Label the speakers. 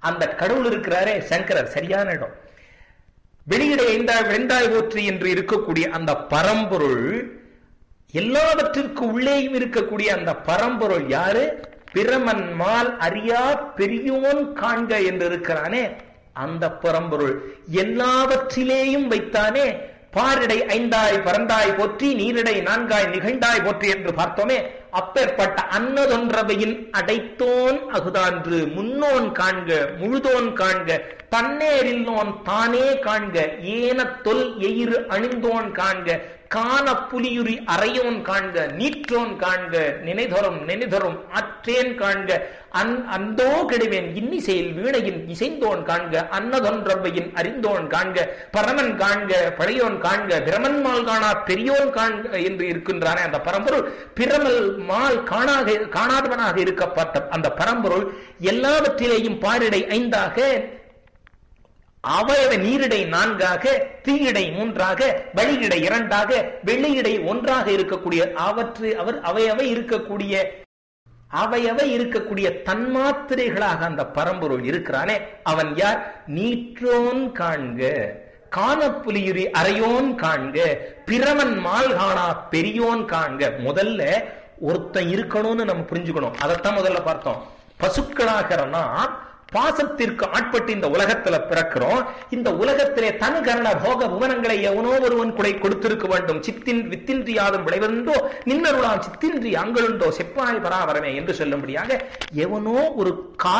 Speaker 1: அந்த கடவுள் இருக்கிறாரே சங்கரர் சரியான இடம் வெளியிட ஐந்தாய் வெந்தாய் போற்றி என்று இருக்கக்கூடிய அந்த பரம்பொருள் எல்லாவற்றிற்கு உள்ளேயும் இருக்கக்கூடிய அந்த பரம்பொருள் யாரு பிரமன் மால் அறியா பெரியோன் காண்க என்று இருக்கிறானே அந்த பரம்பொருள் எல்லாவற்றிலேயும் வைத்தானே பாரிடை ஐந்தாய் பரந்தாய் போற்றி நீரிடை நான்காய் நிகழ்ந்தாய் போற்றி என்று பார்த்தோமே அப்பேற்பட்ட அன்னதொன்றவையின் அடைத்தோன் அகுதான்று முன்னோன் காண்க முழுதோன் காண்க தன்னேரில்லோன் தானே காண்க ஏன தொல் எயிறு அணிந்தோன் காண்க காண புலியுரி அறையோன் காண்க நீற்றோன் காண்க நினைதொரும் நினைதொரும் ஆற்றேன் காண்க அந் அந்தோ கெடுவேன் இன்னிசையில் வீணையின் இசைந்தோன் காண்க அன்னதொன்றவையின் அறிந்தோன் காண்க பரமன் காண்க பழையோன் காண்க பிரமன் மால் காணா பெரியோன் காண்க என்று இருக்கின்றானே அந்த பரம்பொருள் பிரமல் மால் காணாக காணாதவனாக இருக்கப்பட்ட அந்த பரம்பொருள் எல்லாவற்றிலேயும் பாரிடை ஐந்தாக அவயவ நீரிடை நான்காக தீயிடை மூன்றாக வழியிடை இரண்டாக வெள்ளியிடை ஒன்றாக இருக்கக்கூடிய அவற்று அவர் அவையவை இருக்கக்கூடிய அவையவை இருக்கக்கூடிய தன்மாத்திரைகளாக அந்த பரம்பொருள் இருக்கிறானே அவன் யார் நீற்றோன் காண்க காணப்புலியுரி அறையோன் காண்க பிரமன் மால் காணா பெரியோன் காண்க முதல்ல ஒருத்தன் இருக்கணும்னு நம்ம புரிஞ்சுக்கணும் அதைத்தான் முதல்ல பார்த்தோம் பசுக்களாகிற நாம் பாசத்திற்கு ஆட்பட்டு இந்த உலகத்துல பிறக்கிறோம் இந்த உலகத்திலே தன் கரண போக புவனங்களை எவனோ ஒருவன் குடை கொடுத்திருக்க வேண்டும் சித்தின் வித்தின்றி யாதும் விளைவென்றோ நின்னருளாம் சித்தின்றி அங்களுண்டோ செப்பாய் பராபரமே என்று சொல்லும்படியாக எவனோ ஒரு கால